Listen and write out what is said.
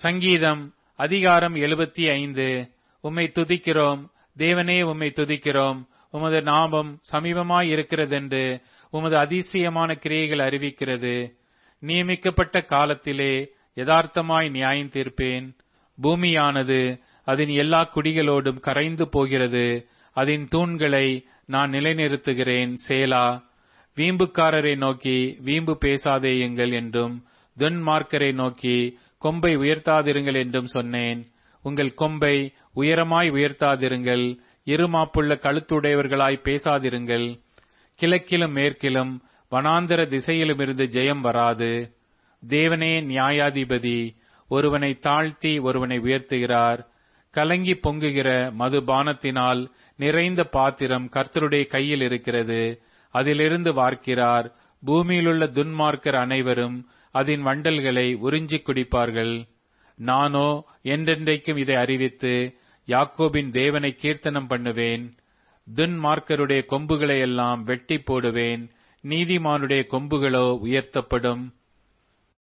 சங்கீதம் அதிகாரம் எழுபத்தி ஐந்து உம்மை துதிக்கிறோம் தேவனே உம்மை துதிக்கிறோம் உமது நாமம் சமீபமாயிருக்கிறதென்று உமது அதிசயமான கிரியைகள் அறிவிக்கிறது நியமிக்கப்பட்ட காலத்திலே யதார்த்தமாய் நியாயம் தீர்ப்பேன் பூமியானது அதன் எல்லா குடிகளோடும் கரைந்து போகிறது அதன் தூண்களை நான் நிலைநிறுத்துகிறேன் சேலா வீம்புக்காரரை நோக்கி வீம்பு பேசாதேயுங்கள் என்றும் துன்மார்க்கரை நோக்கி கொம்பை உயர்த்தாதிருங்கள் என்றும் சொன்னேன் உங்கள் கொம்பை உயரமாய் உயர்த்தாதிருங்கள் இருமாப்புள்ள கழுத்துடையவர்களாய் பேசாதிருங்கள் கிழக்கிலும் மேற்கிலும் வனாந்தர திசையிலுமிருந்து ஜெயம் வராது தேவனே நியாயாதிபதி ஒருவனை தாழ்த்தி ஒருவனை உயர்த்துகிறார் கலங்கி பொங்குகிற மதுபானத்தினால் நிறைந்த பாத்திரம் கர்த்தருடைய கையில் இருக்கிறது அதிலிருந்து வார்க்கிறார் பூமியிலுள்ள துன்மார்க்கர் அனைவரும் அதன் வண்டல்களை உறிஞ்சிக் குடிப்பார்கள் நானோ என்றென்றைக்கும் இதை அறிவித்து யாக்கோபின் தேவனை கீர்த்தனம் பண்ணுவேன் துன்மார்க்கருடைய கொம்புகளை எல்லாம் வெட்டி போடுவேன் நீதிமானுடைய கொம்புகளோ உயர்த்தப்படும்